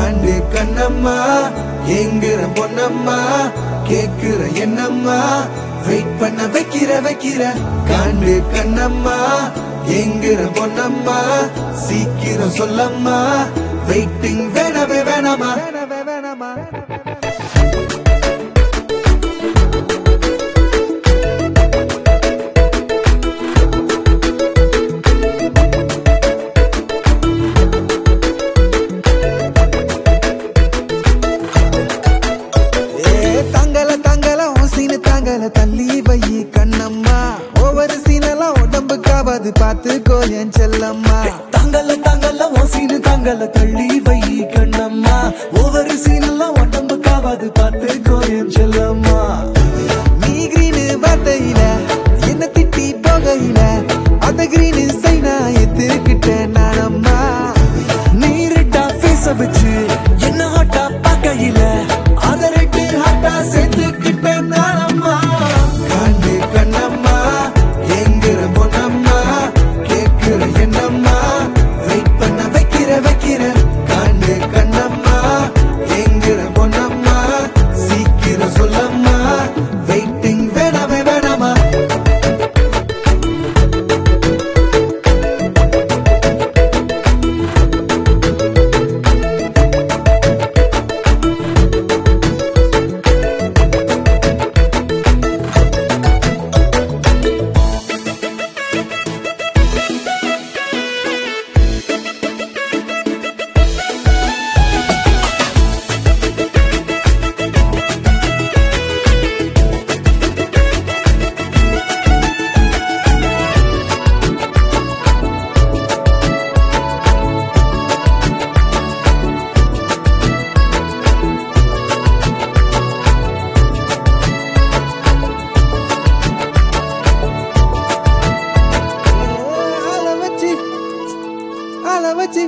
காண்டு கண்ணம்மா எங்குற பொன்னம்மா கேக்குற என்னம்மா வெயிட் பண்ண வைக்கிற வைக்கிற காண்டு கண்ணம்மா எங்குற பொன்னம்மா சீக்கிரம் சொல்லம்மா வெயிட்டிங் வேணவே வேணாமா வேணவே வேணாமா ஏ தங்கல தங்கல உன் சீனு தாங்கல தள்ளி வை கண்ணம்மா ஒவ்வொரு சீனெல்லாம் உடம்புக்காவது பார்த்துக்கோ என் செல்லம்மா தங்கல தங்கல ஓ சீனு தங்கல தள்ளி வை கண்ணம்மா ஒவ்வொரு சீனெல்லாம் உடம்புக்காவது பார்த்து கோயம் செல்லம்மா நீ கிரீனு வார்த்தையில என்ன திட்டி போகையில அந்த கிரீனு சைனா எத்துக்கிட்டேன் நானம்மா நீரிட்டா பேச வச்சு என்ன ஹாட்டா பார்க்கையில அத ரெட்டு ஹாட்டா சேர்த்துக்கிட்டேன் நானம்மா காண்டு கண்ணம்மா எங்குற பொன்னம்மா கேக்குற என்னம்மா வெயிட் பண்ண வைக்கிற வைக்கிற காண்டு கண்ணம்மா எங்குற பொன்னம்மா சீக்கிரம் சொல்லம்மா வெயிட்டிங் வேணாமே வேணாமா ஆள வச்சு ஆள வச்சு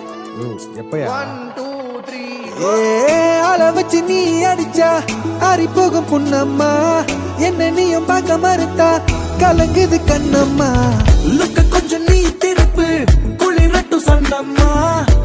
ஏ ஆள வச்சு நீ அடிச்சா ஆறி போகும் புண்ணம்மா என்ன நீயும் பார்க்க மறுத்தா கலங்குது கண்ணம்மா லுக்க கொஞ்சம் நீ திருப்பு குளிரட்டும் சண்டம்மா